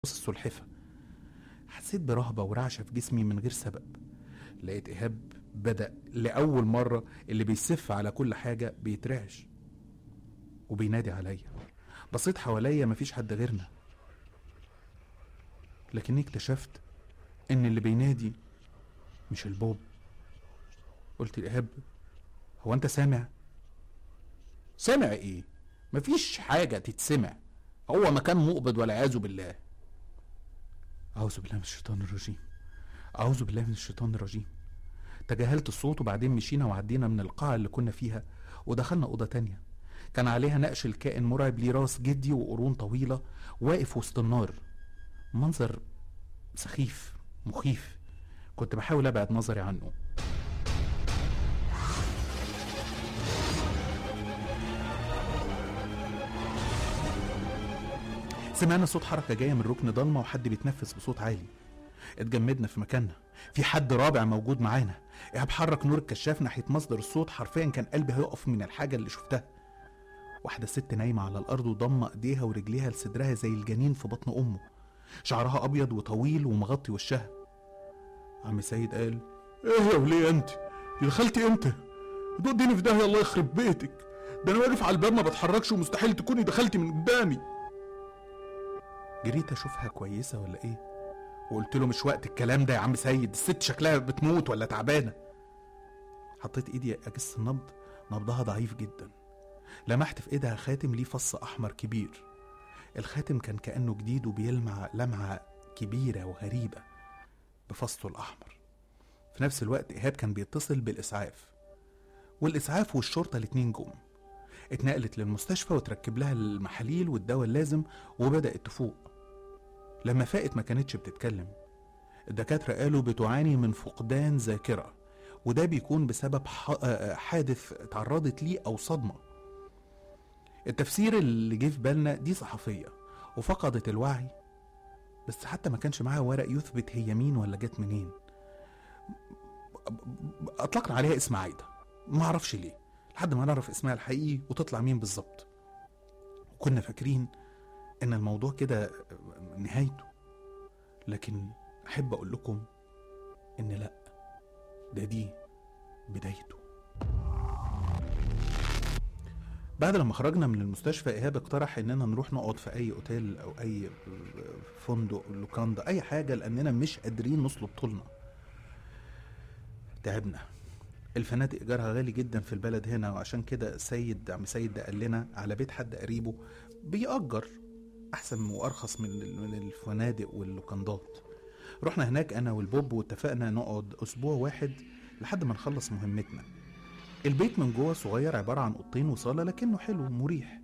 السلحفة حسيت برهبة ورعشة في جسمي من غير سبب لقيت إيهاب بدأ لأول مرة اللي بيسف على كل حاجة بيترعش وبينادي عليا بصيت حواليا مفيش حد غيرنا لكني اكتشفت إن اللي بينادي مش البوب قلت لإيهاب هو أنت سامع؟ سامع إيه؟ مفيش حاجة تتسمع هو مكان مقبض والعياذ بالله أعوذ بالله من الشيطان الرجيم أعوذ بالله من الشيطان الرجيم تجاهلت الصوت وبعدين مشينا وعدينا من القاعة اللي كنا فيها ودخلنا أوضة تانية كان عليها نقش الكائن مرعب ليه راس جدي وقرون طويلة واقف وسط النار منظر سخيف مخيف كنت بحاول أبعد نظري عنه سمعنا صوت حركة جاية من ركن ضلمة وحد بيتنفس بصوت عالي اتجمدنا في مكاننا في حد رابع موجود معانا ايهاب حرك نور الكشاف ناحية مصدر الصوت حرفيا كان قلبي هيقف من الحاجة اللي شفتها واحدة ست نايمة على الأرض وضمة إيديها ورجليها لصدرها زي الجنين في بطن أمه شعرها أبيض وطويل ومغطي وشها عم سيد قال ايه يا وليه انت دي دخلتي امتى توديني في داهية الله يخرب بيتك ده انا واقف على الباب ما بتحركش ومستحيل تكوني دخلتي من قدامي جريت اشوفها كويسه ولا ايه وقلت له مش وقت الكلام ده يا عم سيد الست شكلها بتموت ولا تعبانه حطيت ايدي اجس النبض نبضها ضعيف جدا لمحت في ايدها خاتم ليه فص احمر كبير الخاتم كان كانه جديد وبيلمع لمعه كبيره وغريبه بفصه الاحمر في نفس الوقت ايهاب كان بيتصل بالاسعاف والاسعاف والشرطه الاتنين جم اتنقلت للمستشفى وتركب لها المحاليل والدواء اللازم وبدات تفوق لما فاقت ما كانتش بتتكلم الدكاترة قالوا بتعاني من فقدان ذاكرة وده بيكون بسبب حادث تعرضت ليه أو صدمة التفسير اللي جه في بالنا دي صحفية وفقدت الوعي بس حتى ما كانش معاها ورق يثبت هي مين ولا جت منين أطلقنا عليها اسم عايدة ما أعرفش ليه لحد ما نعرف اسمها الحقيقي وتطلع مين بالظبط وكنا فاكرين ان الموضوع كده نهايته لكن احب اقول لكم ان لا ده دي بدايته بعد لما خرجنا من المستشفى ايهاب اقترح اننا نروح نقعد في اي اوتيل او اي فندق لوكاندا اي حاجه لاننا مش قادرين نصلب طولنا تعبنا الفنادق ايجارها غالي جدا في البلد هنا وعشان كده سيد عم سيد ده قال لنا على بيت حد قريبه بيأجر احسن وارخص من من الفنادق واللوكندات رحنا هناك انا والبوب واتفقنا نقعد اسبوع واحد لحد ما نخلص مهمتنا البيت من جوه صغير عبارة عن اوضتين وصالة لكنه حلو مريح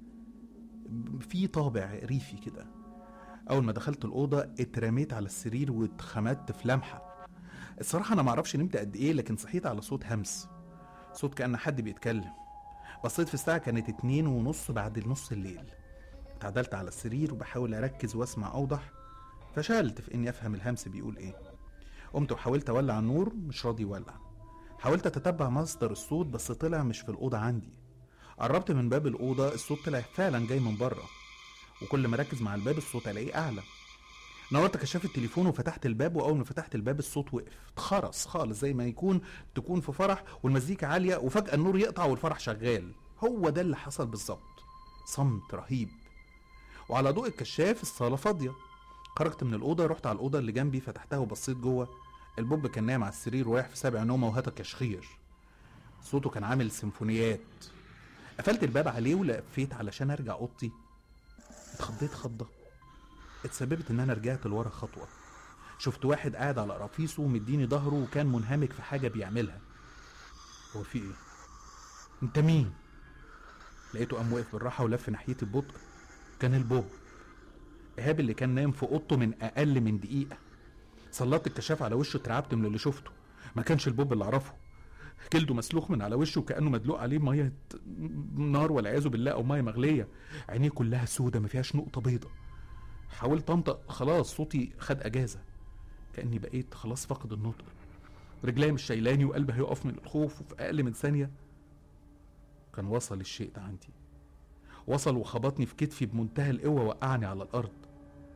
في طابع ريفي كده اول ما دخلت الاوضة اترميت على السرير واتخمدت في لمحة الصراحة انا معرفش نمت قد ايه لكن صحيت على صوت همس صوت كأن حد بيتكلم بصيت في الساعة كانت اتنين ونص بعد نص الليل اتعدلت على السرير وبحاول اركز واسمع اوضح فشلت في اني افهم الهمس بيقول ايه قمت وحاولت اولع النور مش راضي يولع حاولت اتتبع مصدر الصوت بس طلع مش في الاوضه عندي قربت من باب الاوضه الصوت طلع فعلا جاي من بره وكل ما اركز مع الباب الصوت الاقيه اعلى نورت كشاف التليفون وفتحت الباب واول ما فتحت الباب الصوت وقف اتخرس خالص زي ما يكون تكون في فرح والمزيكا عاليه وفجاه النور يقطع والفرح شغال هو ده اللي حصل بالظبط صمت رهيب وعلى ضوء الكشاف الصالة فاضية خرجت من الأوضة رحت على الأوضة اللي جنبي فتحتها وبصيت جوه البوب كان نايم على السرير ورايح في سبع نومة وهتك يشخير صوته كان عامل سيمفونيات قفلت الباب عليه ولفيت علشان ارجع اوضتي اتخضيت خضة اتسببت ان انا رجعت لورا خطوة شفت واحد قاعد على قرافيسه ومديني ظهره وكان منهمك في حاجة بيعملها هو في ايه؟ انت مين؟ لقيته قام واقف بالراحة ولف ناحيتي ببطء كان البوب ايهاب اللي كان نايم في اوضته من اقل من دقيقه سلطت الكشاف على وشه اترعبت من اللي شفته ما كانش البوب اللي اعرفه جلده مسلوخ من على وشه وكانه مدلوق عليه ميه نار والعياذ بالله او ميه مغليه عينيه كلها سودة ما فيهاش نقطه بيضة حاولت انطق خلاص صوتي خد اجازه كاني بقيت خلاص فاقد النطق رجلي مش شايلاني وقلبي هيقف من الخوف وفي اقل من ثانيه كان وصل الشيء ده عندي وصل وخبطني في كتفي بمنتهى القوة وقعني على الأرض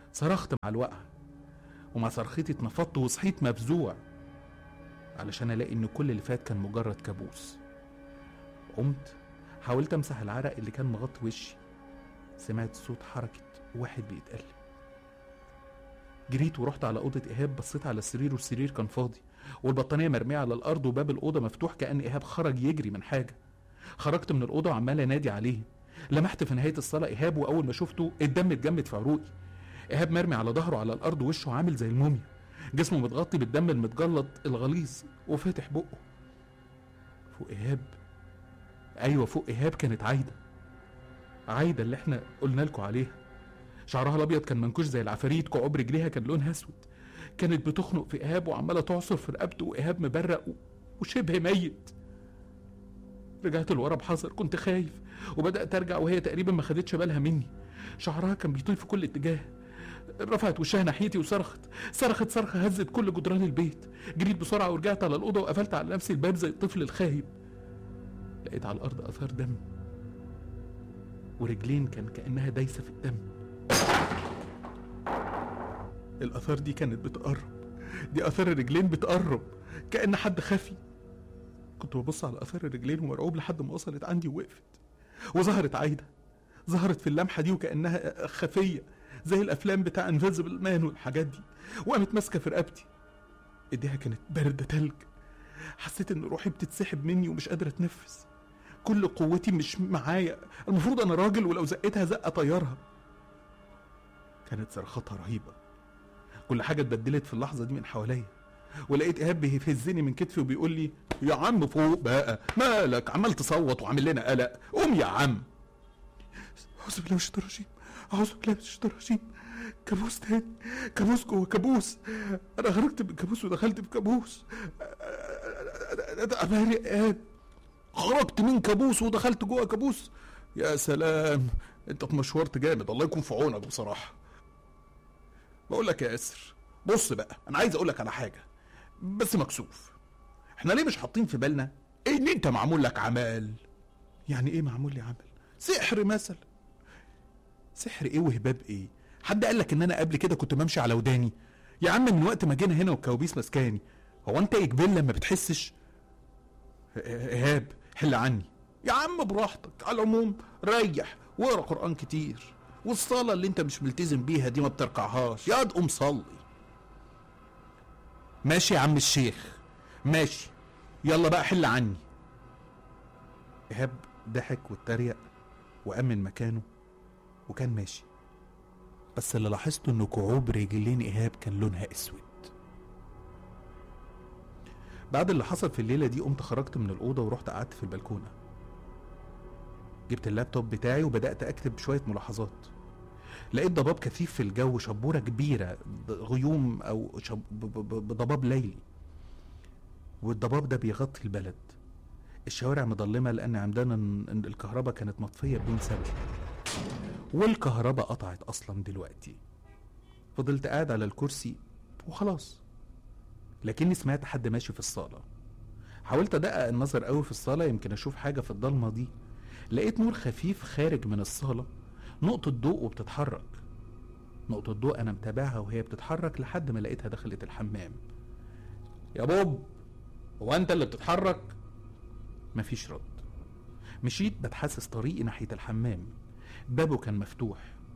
صرخت مع الوقعة ومع صرختي اتنفضت وصحيت مفزوع علشان الاقي ان كل اللي فات كان مجرد كابوس قمت حاولت امسح العرق اللي كان مغطي وشي سمعت صوت حركة واحد بيتقلب جريت ورحت على أوضة إيهاب بصيت على السرير والسرير كان فاضي والبطانية مرمية على الأرض وباب الأوضة مفتوح كأن إيهاب خرج يجري من حاجة خرجت من الأوضة وعمال أنادي عليه لمحت في نهاية الصلاة إيهاب وأول ما شفته الدم اتجمد في عروقي إيهاب مرمي على ظهره على الأرض وشه عامل زي الموميا جسمه متغطي بالدم المتجلط الغليظ وفاتح بقه فوق إيهاب أيوة فوق إيهاب كانت عايدة عايدة اللي احنا قلنا لكم عليها شعرها الأبيض كان منكوش زي العفاريت كعب رجليها كان لونها أسود كانت بتخنق في إيهاب وعمالة تعصر في رقبته وإيهاب مبرق و- وشبه ميت رجعت لورا بحذر كنت خايف وبدأت أرجع وهي تقريبا ما خدتش بالها مني شعرها كان بيطير في كل اتجاه رفعت وشها ناحيتي وصرخت صرخت صرخة هزت كل جدران البيت جريت بسرعة ورجعت على الأوضة وقفلت على نفسي الباب زي الطفل الخايب لقيت على الأرض آثار دم ورجلين كان كأنها دايسة في الدم الآثار دي كانت بتقرب دي آثار الرجلين بتقرب كأن حد خفي كنت ببص على آثار الرجلين ومرعوب لحد ما وصلت عندي ووقفت وظهرت عايدة ظهرت في اللمحة دي وكأنها خفية زي الأفلام بتاع انفيزبل مان والحاجات دي وقامت ماسكة في رقبتي ايديها كانت باردة تلج حسيت ان روحي بتتسحب مني ومش قادر اتنفس كل قوتي مش معايا المفروض انا راجل ولو زقتها زقه طيرها كانت صرختها رهيبه كل حاجه اتبدلت في اللحظه دي من حواليا ولقيت ايهاب بيهزني من كتفي وبيقول لي يا عم فوق بقى مالك عمال تصوت وعامل لنا قلق قوم يا عم اعوذ بالله من الشيطان الرجيم اعوذ بالله من الشيطان الرجيم كابوس تاني كابوس جوه كابوس انا خرجت من كابوس ودخلت في كابوس أماني ايهاب خرجت من كابوس ودخلت جوه كابوس يا سلام انت اتمشورت جامد الله يكون في عونك بصراحه بقول لك يا ياسر بص بقى انا عايز اقول لك على حاجه بس مكسوف احنا ليه مش حاطين في بالنا ان انت معمول لك عمل يعني ايه معمول لي عمل سحر مثلا سحر ايه وهباب ايه حد قال لك ان انا قبل كده كنت بمشي على وداني يا عم من وقت ما جينا هنا والكوابيس مسكاني هو انت اجبال لما بتحسش ايهاب حل عني يا عم براحتك على العموم ريح واقرا قران كتير والصلاه اللي انت مش ملتزم بيها دي ما بتركعهاش يا قوم صلي ماشي يا عم الشيخ ماشي يلا بقى حل عني ايهاب ضحك واتريق وقام من مكانه وكان ماشي بس اللي لاحظته ان كعوب رجلين ايهاب كان لونها اسود بعد اللي حصل في الليله دي قمت خرجت من الاوضه ورحت قعدت في البلكونه جبت اللابتوب بتاعي وبدات اكتب شويه ملاحظات لقيت ضباب كثيف في الجو شبوره كبيره ض- غيوم او شب... ب- ب- ب- بضباب ليلي والضباب ده بيغطي البلد الشوارع مظلمه لان عندنا ن- الكهرباء كانت مطفيه بدون سبب والكهرباء قطعت اصلا دلوقتي فضلت قاعد على الكرسي وخلاص لكني سمعت حد ماشي في الصالة حاولت أدقق النظر قوي في الصالة يمكن أشوف حاجة في الضلمة دي لقيت نور خفيف خارج من الصالة نقطة ضوء وبتتحرك نقطة ضوء أنا متابعها وهي بتتحرك لحد ما لقيتها دخلت الحمام يا بوب هو أنت اللي بتتحرك؟ مفيش رد مشيت بتحسس طريقي ناحية الحمام بابه كان مفتوح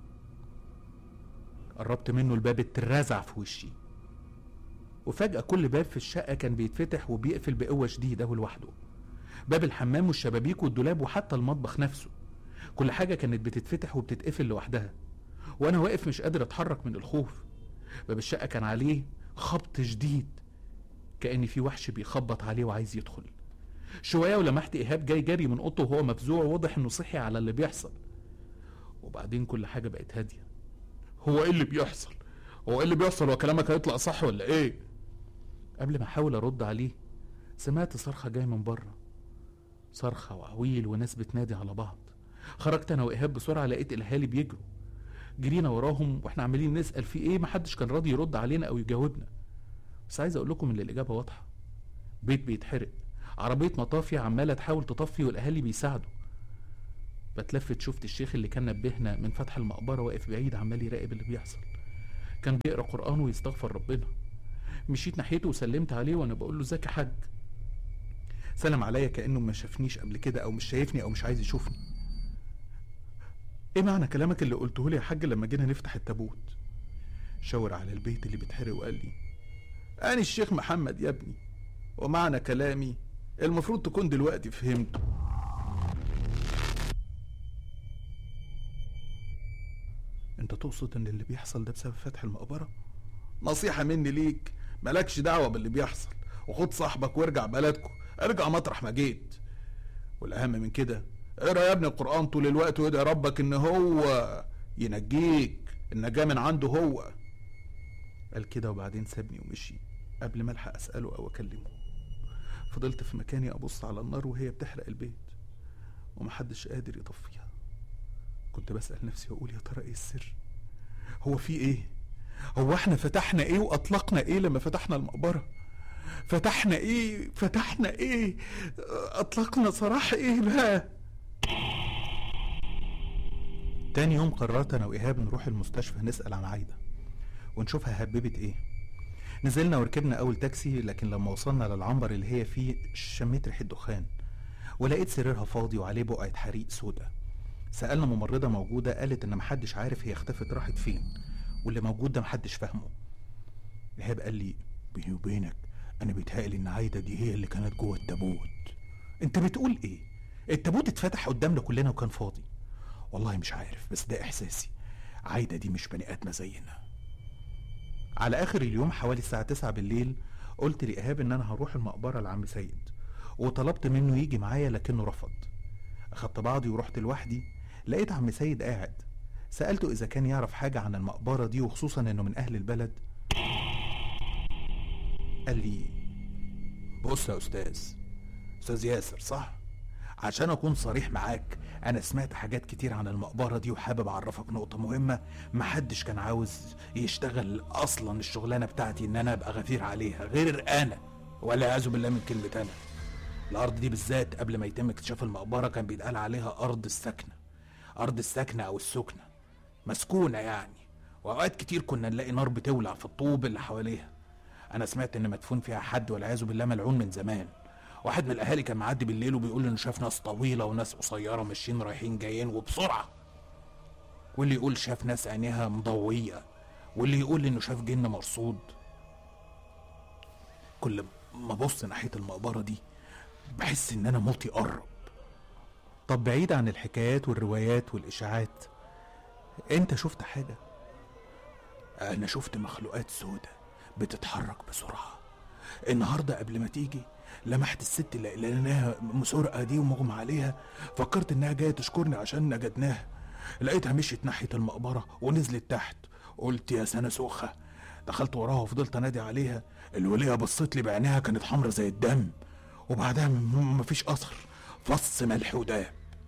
قربت منه الباب اترزع في وشي وفجأة كل باب في الشقة كان بيتفتح وبيقفل بقوة شديدة ولوحده باب الحمام والشبابيك والدولاب وحتى المطبخ نفسه كل حاجة كانت بتتفتح وبتتقفل لوحدها وأنا واقف مش قادر أتحرك من الخوف باب الشقة كان عليه خبط شديد كأن في وحش بيخبط عليه وعايز يدخل شوية ولمحت إيهاب جاي جري من أوضته وهو مفزوع واضح إنه صحي على اللي بيحصل وبعدين كل حاجة بقت هادية هو إيه اللي بيحصل؟ هو إيه اللي بيحصل وكلامك هيطلع صح ولا إيه؟ قبل ما احاول ارد عليه سمعت صرخه جايه من بره صرخه وعويل وناس بتنادي على بعض خرجت انا وايهاب بسرعه لقيت الاهالي بيجروا جرينا وراهم واحنا عمالين نسال في ايه محدش كان راضي يرد علينا او يجاوبنا بس عايز اقول لكم ان الاجابه واضحه بيت بيتحرق عربيه مطافي عماله تحاول تطفي والاهالي بيساعدوا بتلفت شفت الشيخ اللي كان نبهنا من فتح المقبره واقف بعيد عمال يراقب اللي بيحصل كان بيقرا قران ويستغفر ربنا مشيت ناحيته وسلمت عليه وانا بقول له ازيك يا حاج سلم عليا كانه ما شافنيش قبل كده او مش شايفني او مش عايز يشوفني ايه معنى كلامك اللي قلته لي يا حاج لما جينا نفتح التابوت شاور على البيت اللي بيتحرق وقال لي انا الشيخ محمد يا ابني ومعنى كلامي المفروض تكون دلوقتي فهمته انت تقصد ان اللي بيحصل ده بسبب فتح المقبرة نصيحة مني ليك مالكش دعوة باللي بيحصل وخد صاحبك وارجع بلدكم ارجع مطرح ما جيت والاهم من كده اقرا يا ابني القرآن طول الوقت وادعي ربك ان هو ينجيك النجاة من عنده هو قال كده وبعدين سابني ومشي قبل ما الحق اساله او اكلمه فضلت في مكاني ابص على النار وهي بتحرق البيت ومحدش قادر يطفيها كنت بسأل نفسي واقول يا ترى ايه السر هو في ايه هو احنا فتحنا ايه واطلقنا ايه لما فتحنا المقبرة فتحنا ايه فتحنا ايه اطلقنا صراح ايه بقى تاني يوم قررت انا وايهاب نروح المستشفى نسأل عن عايدة ونشوفها هببت ايه نزلنا وركبنا اول تاكسي لكن لما وصلنا للعنبر اللي هي فيه شميت ريحة دخان ولقيت سريرها فاضي وعليه بقعة حريق سودا سألنا ممرضة موجودة قالت إن محدش عارف هي اختفت راحت فين واللي موجود ده محدش فاهمه إيهاب قال لي بيني وبينك أنا بيتهيألي إن عايدة دي هي اللي كانت جوه التابوت أنت بتقول إيه؟ التابوت اتفتح قدامنا كلنا وكان فاضي والله مش عارف بس ده إحساسي عايدة دي مش بني آدمة زينا على آخر اليوم حوالي الساعة 9 بالليل قلت لإيهاب إن أنا هروح المقبرة لعم سيد وطلبت منه يجي معايا لكنه رفض أخدت بعضي ورحت لوحدي لقيت عم سيد قاعد سألته إذا كان يعرف حاجة عن المقبرة دي وخصوصا إنه من أهل البلد قال لي بص يا أستاذ أستاذ ياسر صح؟ عشان أكون صريح معاك أنا سمعت حاجات كتير عن المقبرة دي وحابب أعرفك نقطة مهمة محدش كان عاوز يشتغل أصلا الشغلانة بتاعتي إن أنا أبقى غفير عليها غير أنا ولا أعوذ بالله من كلمة أنا الأرض دي بالذات قبل ما يتم اكتشاف المقبرة كان بيتقال عليها أرض السكنة أرض السكنة أو السكنة مسكونة يعني وأوقات كتير كنا نلاقي نار بتولع في الطوب اللي حواليها أنا سمعت إن مدفون فيها حد والعياذ بالله ملعون من زمان واحد من الأهالي كان معدي بالليل وبيقول إنه شاف ناس طويلة وناس قصيرة ماشيين رايحين جايين وبسرعة واللي يقول شاف ناس عينيها مضوية واللي يقول إنه شاف جن مرصود كل ما أبص ناحية المقبرة دي بحس إن أنا موتي قرب طب بعيد عن الحكايات والروايات والإشاعات أنت شفت حاجة؟ أنا شفت مخلوقات سودة بتتحرك بسرعة النهاردة قبل ما تيجي لمحت الست اللي لقيناها مسرقة دي ومغمى عليها فكرت إنها جاية تشكرني عشان نجدناها لقيتها مشيت ناحية المقبرة ونزلت تحت قلت يا سنة سخة دخلت وراها وفضلت انادي عليها الولية بصت لي بعينيها كانت حمرة زي الدم وبعدها م- مفيش اثر فص ملح وداب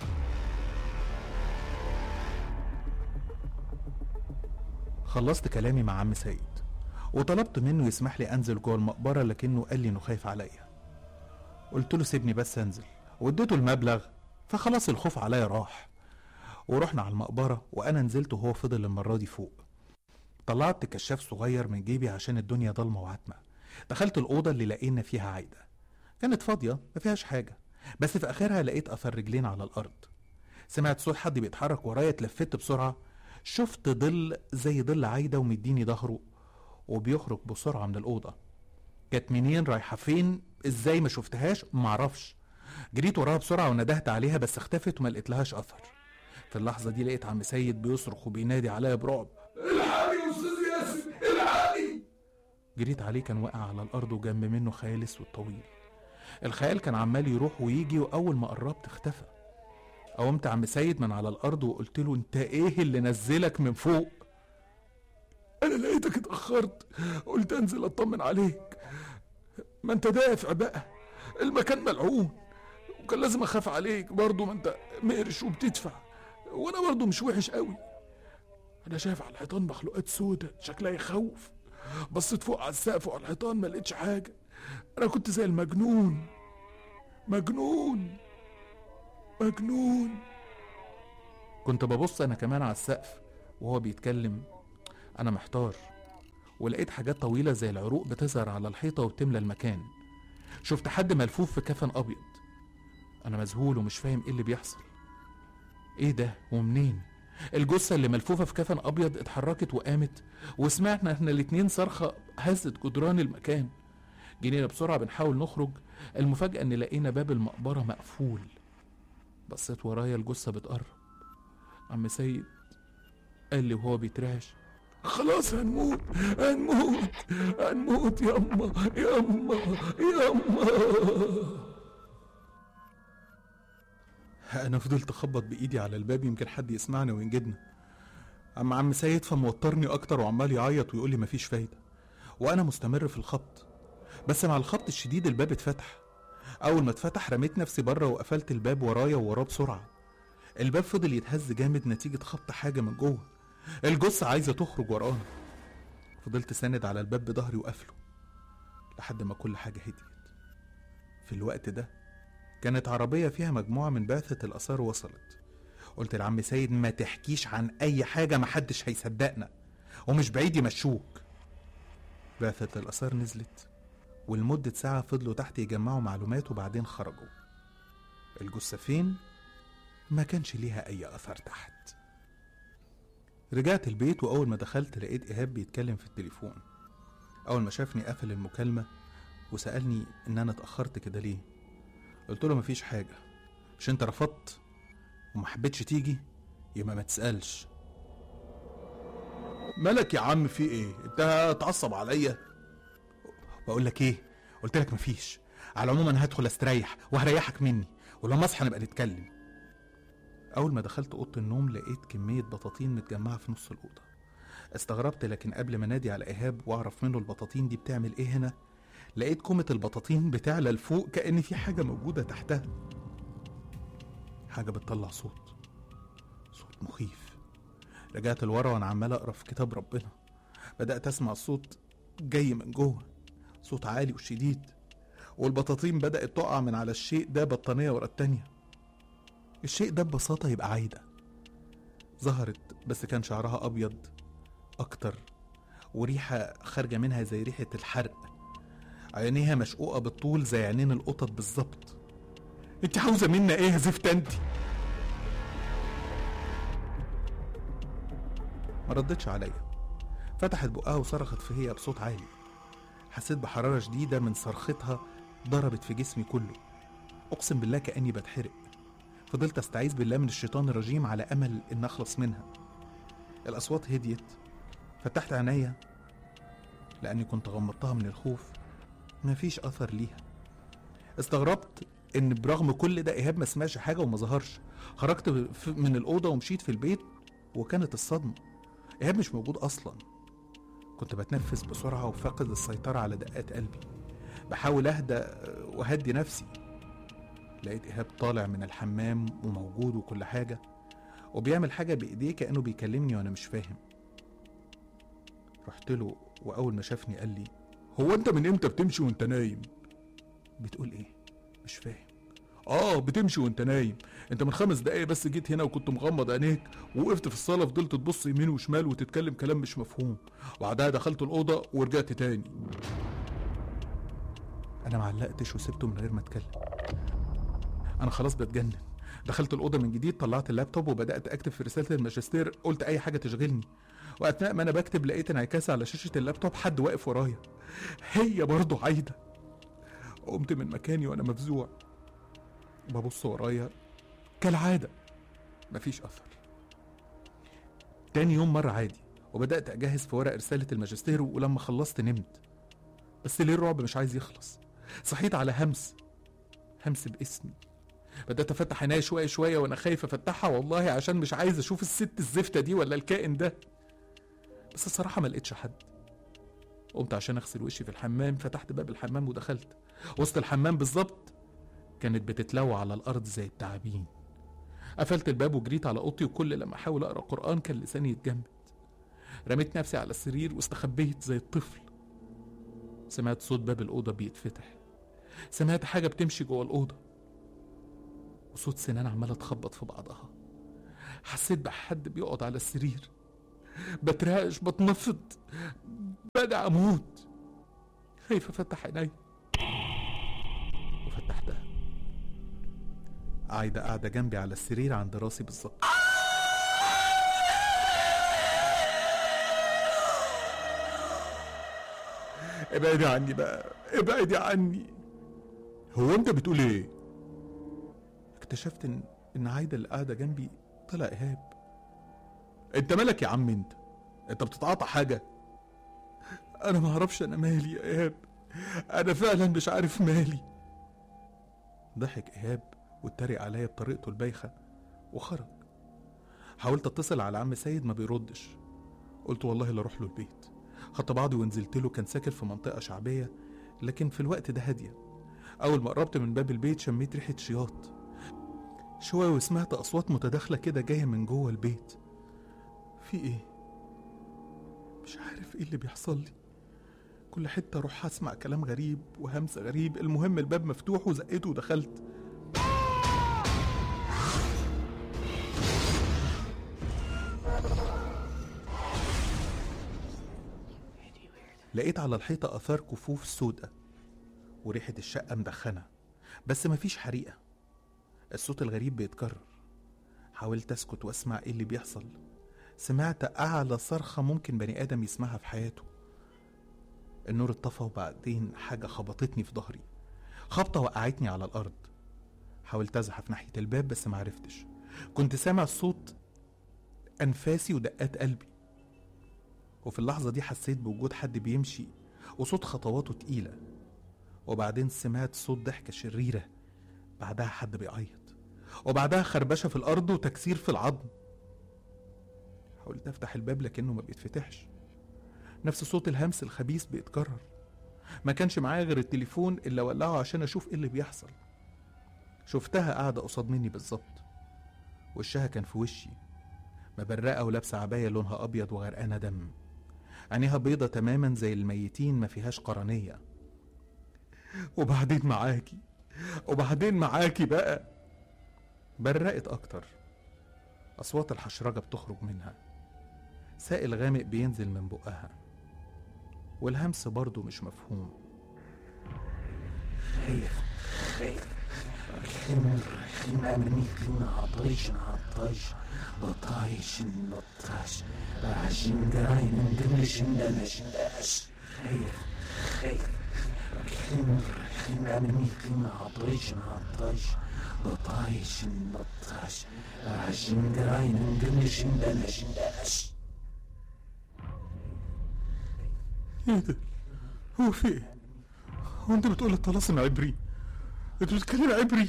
خلصت كلامي مع عم سيد وطلبت منه يسمح لي انزل جوه المقبره لكنه قال لي انه خايف عليا قلت له سيبني بس انزل واديته المبلغ فخلاص الخوف عليا راح ورحنا على المقبره وانا نزلت وهو فضل المره دي فوق طلعت كشاف صغير من جيبي عشان الدنيا ضلمه وعتمه دخلت الاوضه اللي لقينا فيها عايده كانت فاضيه ما فيهاش حاجه بس في اخرها لقيت اثر رجلين على الارض سمعت صوت حد بيتحرك ورايا اتلفت بسرعه شفت ظل زي ظل عايده ومديني ظهره وبيخرج بسرعه من الاوضه كانت منين رايحه فين ازاي ما شفتهاش معرفش جريت وراها بسرعه وندهت عليها بس اختفت وما لقيتلهاش اثر في اللحظه دي لقيت عم سيد بيصرخ وبينادي عليا برعب الحقني يا استاذ ياسر الحقني جريت عليه كان واقع على الارض وجنب منه خيال اسود طويل الخيال كان عمال يروح ويجي واول ما قربت اختفى قومت عم سيد من على الارض وقلت له انت ايه اللي نزلك من فوق انا لقيتك اتاخرت قلت انزل اطمن عليك ما انت دافع بقى المكان ملعون وكان لازم اخاف عليك برضه ما انت مقرش وبتدفع وانا برضه مش وحش قوي انا شايف على الحيطان مخلوقات سودة شكلها يخوف بصيت فوق على السقف وعلى الحيطان ما لقيتش حاجه انا كنت زي المجنون مجنون مجنون كنت ببص انا كمان على السقف وهو بيتكلم انا محتار ولقيت حاجات طويلة زي العروق بتظهر على الحيطة وبتملى المكان شفت حد ملفوف في كفن أبيض أنا مذهول ومش فاهم إيه اللي بيحصل إيه ده ومنين الجثة اللي ملفوفة في كفن أبيض اتحركت وقامت وسمعنا احنا الاتنين صرخة هزت جدران المكان جينا بسرعة بنحاول نخرج المفاجأة إن لقينا باب المقبرة مقفول بصيت ورايا الجثة بتقرب عم سيد قال لي وهو بيترعش خلاص هنموت هنموت هنموت ياما ياما ياما انا فضلت اخبط بايدي على الباب يمكن حد يسمعنا وينجدنا اما عم سيد فموترني اكتر وعمال يعيط ويقول لي مفيش فايده وانا مستمر في الخبط بس مع الخبط الشديد الباب اتفتح اول ما اتفتح رميت نفسي بره وقفلت الباب ورايا ووراه بسرعه الباب فضل يتهز جامد نتيجه خبط حاجه من جوه الجثه عايزه تخرج ورانا فضلت ساند على الباب بظهري وقافله لحد ما كل حاجه هديت في الوقت ده كانت عربية فيها مجموعة من بعثة الآثار وصلت قلت لعم سيد ما تحكيش عن أي حاجة محدش هيصدقنا ومش بعيد يمشوك بعثة الآثار نزلت ولمدة ساعة فضلوا تحت يجمعوا معلومات وبعدين خرجوا الجثة فين؟ ما كانش ليها أي أثر تحت رجعت البيت وأول ما دخلت لقيت إيهاب بيتكلم في التليفون أول ما شافني قفل المكالمة وسألني إن أنا اتأخرت كده ليه قلت له مفيش حاجة مش انت رفضت وما حبيتش تيجي يبقى ما تسألش مالك يا عم في ايه انت هتعصب عليا بقول لك ايه قلت لك مفيش على العموم انا هدخل استريح وهريحك مني ولما اصحى نبقى نتكلم اول ما دخلت اوضه النوم لقيت كميه بطاطين متجمعه في نص الاوضه استغربت لكن قبل ما نادي على ايهاب واعرف منه البطاطين دي بتعمل ايه هنا لقيت كومة البطاطين بتعلى لفوق كأن في حاجة موجودة تحتها حاجة بتطلع صوت صوت مخيف رجعت لورا وانا عمال اقرا في كتاب ربنا بدأت اسمع الصوت جاي من جوه صوت عالي وشديد والبطاطين بدأت تقع من على الشيء ده بطانية ورا التانية الشيء ده ببساطة يبقى عايدة ظهرت بس كان شعرها أبيض أكتر وريحة خارجة منها زي ريحة الحرق عينيها مشقوقة بالطول زي عينين القطط بالظبط انت عاوزة منا ايه يا زفت انت ما ردتش عليا فتحت بقها وصرخت فيا بصوت عالي حسيت بحرارة شديدة من صرختها ضربت في جسمي كله أقسم بالله كأني بتحرق فضلت أستعيذ بالله من الشيطان الرجيم على أمل إن أخلص منها الأصوات هديت فتحت عينيا لأني كنت غمضتها من الخوف مفيش أثر ليها استغربت إن برغم كل ده إيهاب ما سمعش حاجة وما ظهرش خرجت من الأوضة ومشيت في البيت وكانت الصدمة إيهاب مش موجود أصلا كنت بتنفس بسرعة وفاقد السيطرة على دقات قلبي بحاول أهدى وأهدي نفسي لقيت إيهاب طالع من الحمام وموجود وكل حاجة وبيعمل حاجة بإيديه كأنه بيكلمني وأنا مش فاهم رحت له وأول ما شافني قال لي هو انت من امتى بتمشي وانت نايم بتقول إيه؟ مش فاهم اه بتمشي وانت نايم انت من خمس دقايق بس جيت هنا وكنت مغمض عينيك ووقفت في الصاله فضلت تبص يمين وشمال وتتكلم كلام مش مفهوم وبعدها دخلت الاوضه ورجعت تاني انا معلقتش وسبته من غير ما اتكلم انا خلاص بتجنن دخلت الاوضه من جديد طلعت اللابتوب وبدات اكتب في رساله الماجستير قلت اي حاجه تشغلني واثناء ما انا بكتب لقيت انعكاس على شاشه اللابتوب حد واقف ورايا هي برضه عايده قمت من مكاني وانا مفزوع ببص ورايا كالعاده مفيش اثر تاني يوم مر عادي وبدات اجهز في ورق رساله الماجستير ولما خلصت نمت بس ليه الرعب مش عايز يخلص صحيت على همس همس باسمي بدأت أفتح عينيا شوية شوية وأنا خايف أفتحها والله عشان مش عايز أشوف الست الزفتة دي ولا الكائن ده بس الصراحة ما لقيتش حد قمت عشان أغسل وشي في الحمام فتحت باب الحمام ودخلت وسط الحمام بالظبط كانت بتتلوى على الأرض زي التعابين قفلت الباب وجريت على أوضتي وكل لما أحاول أقرأ قرآن كان لساني يتجمد رميت نفسي على السرير واستخبيت زي الطفل سمعت صوت باب الأوضة بيتفتح سمعت حاجة بتمشي جوه الأوضة وصوت سنان عمالة تخبط في بعضها حسيت بحد بيقعد على السرير بترعش بتنفض بدأ أموت خايف أفتح عيني وفتحتها عايدة قاعدة جنبي على السرير عند راسي بالظبط ابعدي عني بقى ابعدي عني هو انت بتقول ايه اكتشفت ان ان عايدة اللي قاعدة جنبي طلع إيهاب انت مالك يا عم انت انت بتتعاطى حاجه انا ما اعرفش انا مالي يا ايهاب انا فعلا مش عارف مالي ضحك إيهاب واتريق عليا بطريقته البايخة وخرج حاولت اتصل على عم سيد ما بيردش قلت والله لا اروح له البيت خدت بعضي ونزلت له كان ساكن في منطقة شعبية لكن في الوقت ده هادية أول ما قربت من باب البيت شميت ريحة شياط شوية وسمعت أصوات متداخلة كده جاية من جوه البيت في إيه؟ مش عارف إيه اللي بيحصل لي كل حتة أروح أسمع كلام غريب وهمس غريب المهم الباب مفتوح وزقته ودخلت لقيت على الحيطة آثار كفوف سودة وريحة الشقة مدخنة بس مفيش حريقة الصوت الغريب بيتكرر حاولت أسكت وأسمع إيه اللي بيحصل سمعت أعلى صرخة ممكن بني آدم يسمعها في حياته النور اتطفى وبعدين حاجة خبطتني في ظهري خبطة وقعتني على الأرض حاولت أزحف ناحية الباب بس معرفتش كنت سامع صوت أنفاسي ودقات قلبي وفي اللحظة دي حسيت بوجود حد بيمشي وصوت خطواته تقيلة وبعدين سمعت صوت ضحكة شريرة بعدها حد بيعيط وبعدها خربشة في الأرض وتكسير في العظم حاولت أفتح الباب لكنه ما بيتفتحش نفس صوت الهمس الخبيث بيتكرر ما كانش معايا غير التليفون اللي ولعه عشان أشوف إيه اللي بيحصل شفتها قاعدة قصاد مني بالظبط وشها كان في وشي مبرقة ولابسة عباية لونها أبيض وغرقانة دم عينيها بيضة تماما زي الميتين ما فيهاش قرنية وبعدين معاكي وبعدين معاكي بقى برقت أكتر أصوات الحشرجة بتخرج منها سائل غامق بينزل من بقها والهمس برضه مش مفهوم خير خير الحمر خيمة منيتنا عطيش عطيش بطايش بطاش بعشين قراين دمش دمش داش خير خير الحمر خيمة منيتنا عطيش عطيش بطايش بطاش بعشين قراين دمش دمش داش ايه ده؟ هو في ايه؟ هو انت بتقول الطلاسم عبري؟ انت بتتكلم عبري؟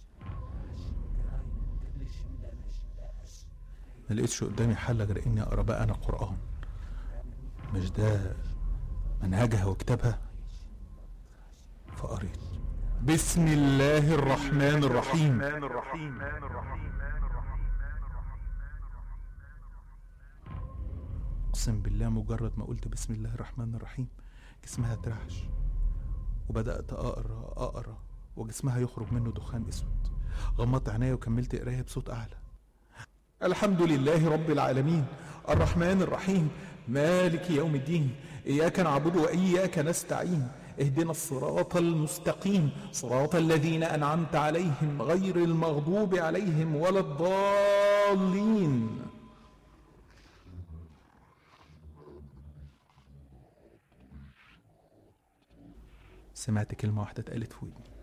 ما لقيتش قدامي حل غير اني اقرا بقى انا قران مش ده منهجها وكتابها فقريت بسم الله الرحمن الرحيم اقسم بالله مجرد ما قلت بسم الله الرحمن الرحيم جسمها اترعش وبدات اقرا اقرا وجسمها يخرج منه دخان اسود غمضت عينيا وكملت قرايه بصوت اعلى الحمد لله رب العالمين الرحمن الرحيم مالك يوم الدين اياك نعبد واياك نستعين اهدنا الصراط المستقيم صراط الذين انعمت عليهم غير المغضوب عليهم ولا الضالين سمعت كلمة واحدة اتقالت في ودني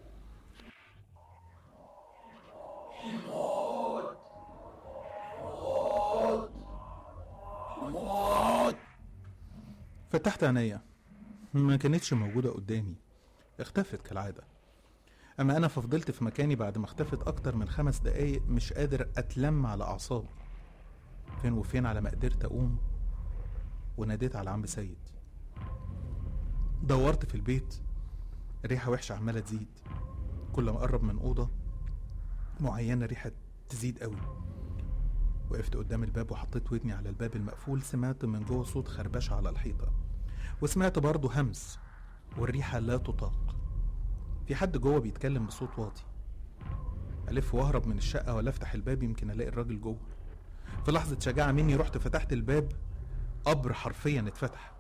فتحت عينيا ما كانتش موجودة قدامي اختفت كالعادة أما أنا ففضلت في مكاني بعد ما اختفت أكتر من خمس دقايق مش قادر أتلم على أعصابي فين وفين على ما قدرت أقوم وناديت على عم سيد دورت في البيت ريحة وحشة عمالة تزيد كل ما أقرب من أوضة معينة ريحة تزيد قوي وقفت قدام الباب وحطيت ودني على الباب المقفول سمعت من جوه صوت خربشة على الحيطة وسمعت برضه همس والريحة لا تطاق في حد جوه بيتكلم بصوت واطي ألف وأهرب من الشقة ولا أفتح الباب يمكن ألاقي الراجل جوه في لحظة شجاعة مني رحت فتحت الباب قبر حرفيا اتفتح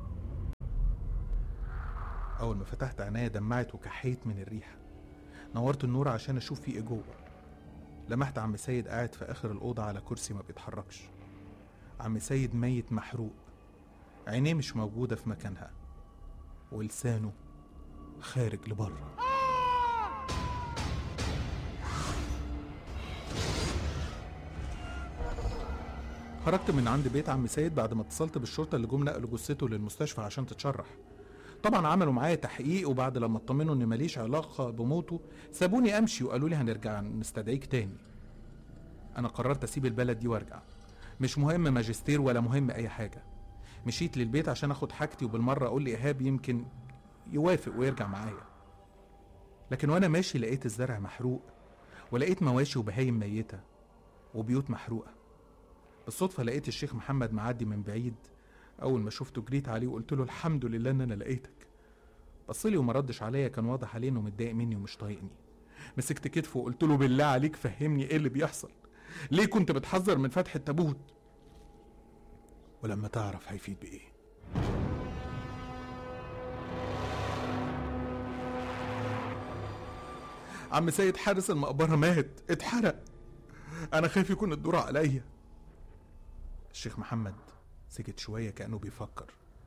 اول ما فتحت عينيا دمعت وكحيت من الريحه نورت النور عشان اشوف في ايه جوه لمحت عم سيد قاعد في اخر الاوضه على كرسي ما بيتحركش عم سيد ميت محروق عينيه مش موجوده في مكانها ولسانه خارج لبره خرجت من عند بيت عم سيد بعد ما اتصلت بالشرطه اللي جم نقلوا جثته للمستشفى عشان تتشرح طبعا عملوا معايا تحقيق وبعد لما اطمنوا ان ماليش علاقه بموته سابوني امشي وقالوا لي هنرجع نستدعيك تاني انا قررت اسيب البلد دي وارجع مش مهم ماجستير ولا مهم اي حاجه مشيت للبيت عشان اخد حاجتي وبالمره اقول لايهاب يمكن يوافق ويرجع معايا لكن وانا ماشي لقيت الزرع محروق ولقيت مواشي وبهايم ميته وبيوت محروقه بالصدفه لقيت الشيخ محمد معدي من بعيد اول ما شفته جريت عليه وقلت له الحمد لله ان انا لقيتك بصلي وما ردش عليا كان واضح عليه انه متضايق مني ومش طايقني مسكت كتفه وقلت له بالله عليك فهمني ايه اللي بيحصل ليه كنت بتحذر من فتح التابوت ولما تعرف هيفيد بايه عم سيد حارس المقبره مات اتحرق انا خايف يكون الدور عليا الشيخ محمد سكت شوية كأنه بيفكر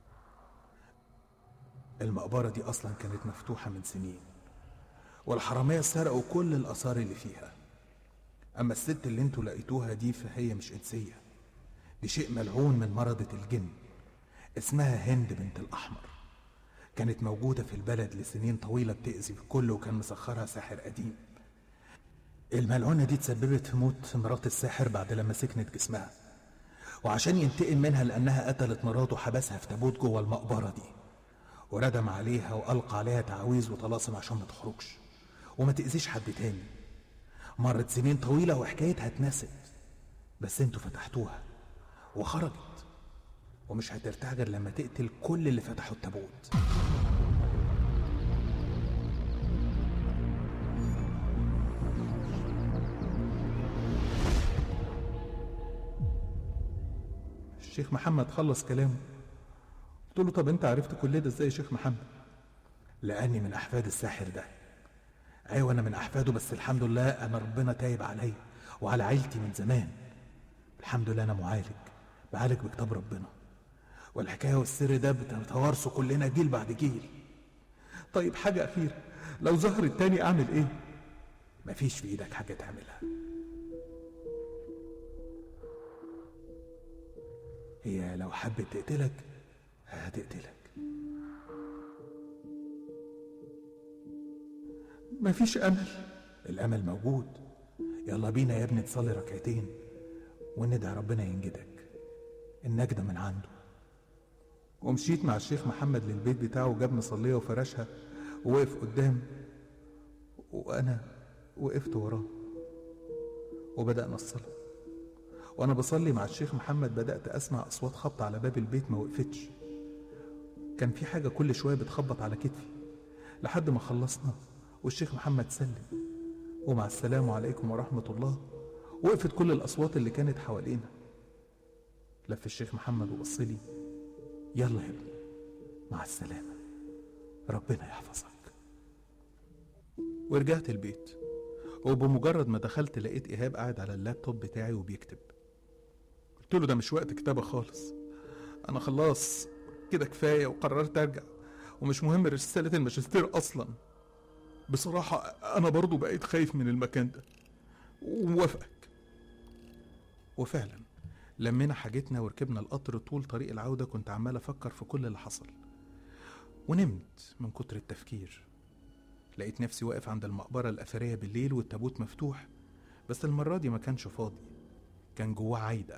المقبرة دي أصلا كانت مفتوحة من سنين والحرامية سرقوا كل الآثار اللي فيها أما الست اللي انتوا لقيتوها دي فهي مش إنسية دي شيء ملعون من مرضة الجن اسمها هند بنت الأحمر كانت موجودة في البلد لسنين طويلة بتأذي الكل وكان مسخرها ساحر قديم الملعونة دي تسببت في موت مرات الساحر بعد لما سكنت جسمها وعشان ينتقم منها لأنها قتلت مراته حبسها في تابوت جوه المقبرة دي وردم عليها وألقى عليها تعاويذ وطلاسم عشان ما تخرجش وما تأذيش حد تاني مرت سنين طويلة وحكايتها اتنست بس انتوا فتحتوها وخرجت ومش هترتاح غير لما تقتل كل اللي فتحوا التابوت الشيخ محمد خلص كلامه قلت له طب انت عرفت كل ده ازاي يا شيخ محمد لاني من احفاد الساحر ده ايوه انا من احفاده بس الحمد لله انا ربنا تايب عليا وعلى عيلتي من زمان الحمد لله انا معالج بعالج بكتاب ربنا والحكايه والسر ده بنتوارثه كلنا جيل بعد جيل طيب حاجه اخيره لو ظهر التاني اعمل ايه مفيش في ايدك حاجه تعملها هي لو حبت تقتلك هتقتلك مفيش امل الامل موجود يلا بينا يا ابني تصلي ركعتين وندعي ربنا ينجدك النجدة من عنده ومشيت مع الشيخ محمد للبيت بتاعه وجاب مصلية وفرشها ووقف قدام وأنا وقفت وراه وبدأنا الصلاة وأنا بصلي مع الشيخ محمد بدأت أسمع أصوات خبط على باب البيت ما وقفتش كان في حاجة كل شوية بتخبط على كتفي لحد ما خلصنا والشيخ محمد سلم ومع السلام عليكم ورحمة الله وقفت كل الأصوات اللي كانت حوالينا لف الشيخ محمد وبص لي يلا يا ابني مع السلامة ربنا يحفظك ورجعت البيت وبمجرد ما دخلت لقيت إيهاب قاعد على اللابتوب بتاعي وبيكتب قلت له ده مش وقت كتابة خالص أنا خلاص كده كفاية وقررت أرجع ومش مهم رسالة الماجستير أصلا بصراحة أنا برضو بقيت خايف من المكان ده ووافقك وفعلا لمينا حاجتنا وركبنا القطر طول طريق العودة كنت عمال أفكر في كل اللي حصل ونمت من كتر التفكير لقيت نفسي واقف عند المقبرة الأثرية بالليل والتابوت مفتوح بس المرة دي ما كانش فاضي كان جواه عايدة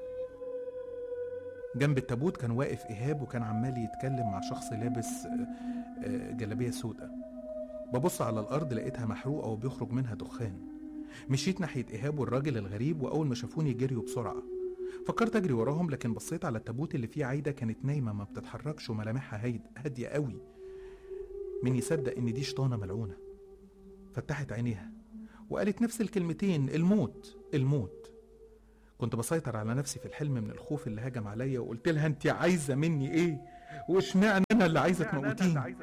جنب التابوت كان واقف إيهاب وكان عمال يتكلم مع شخص لابس آه، آه، جلابية سودة ببص على الأرض لقيتها محروقة وبيخرج منها دخان مشيت ناحية إيهاب والراجل الغريب وأول ما شافوني جريوا بسرعة فكرت أجري وراهم لكن بصيت على التابوت اللي فيه عايدة كانت نايمة ما بتتحركش وملامحها هيد- هادية قوي مين يصدق إن دي شيطانة ملعونة فتحت عينيها وقالت نفس الكلمتين الموت الموت كنت بسيطر على نفسي في الحلم من الخوف اللي هجم عليا وقلت لها انت عايزه مني ايه واشمعنى انا اللي عايزه تموتيني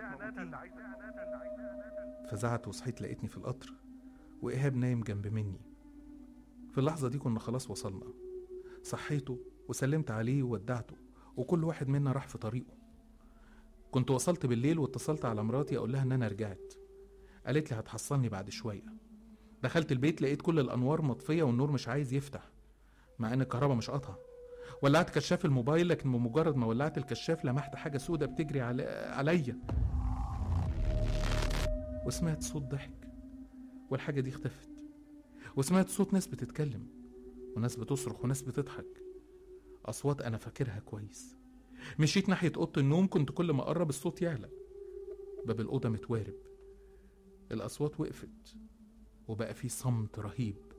فزعت وصحيت لقيتني في القطر وايهاب نايم جنب مني في اللحظه دي كنا خلاص وصلنا صحيته وسلمت عليه وودعته وكل واحد منا راح في طريقه كنت وصلت بالليل واتصلت على مراتي اقول لها ان انا رجعت قالت لي هتحصلني بعد شويه دخلت البيت لقيت كل الانوار مطفيه والنور مش عايز يفتح مع ان الكهرباء مش قاطعه ولعت كشاف الموبايل لكن بمجرد ما ولعت الكشاف لمحت حاجه سودة بتجري علي... عليا وسمعت صوت ضحك والحاجه دي اختفت وسمعت صوت ناس بتتكلم وناس بتصرخ وناس بتضحك اصوات انا فاكرها كويس مشيت ناحيه اوضه النوم كنت كل ما اقرب الصوت يعلى باب الاوضه متوارب الاصوات وقفت وبقى في صمت رهيب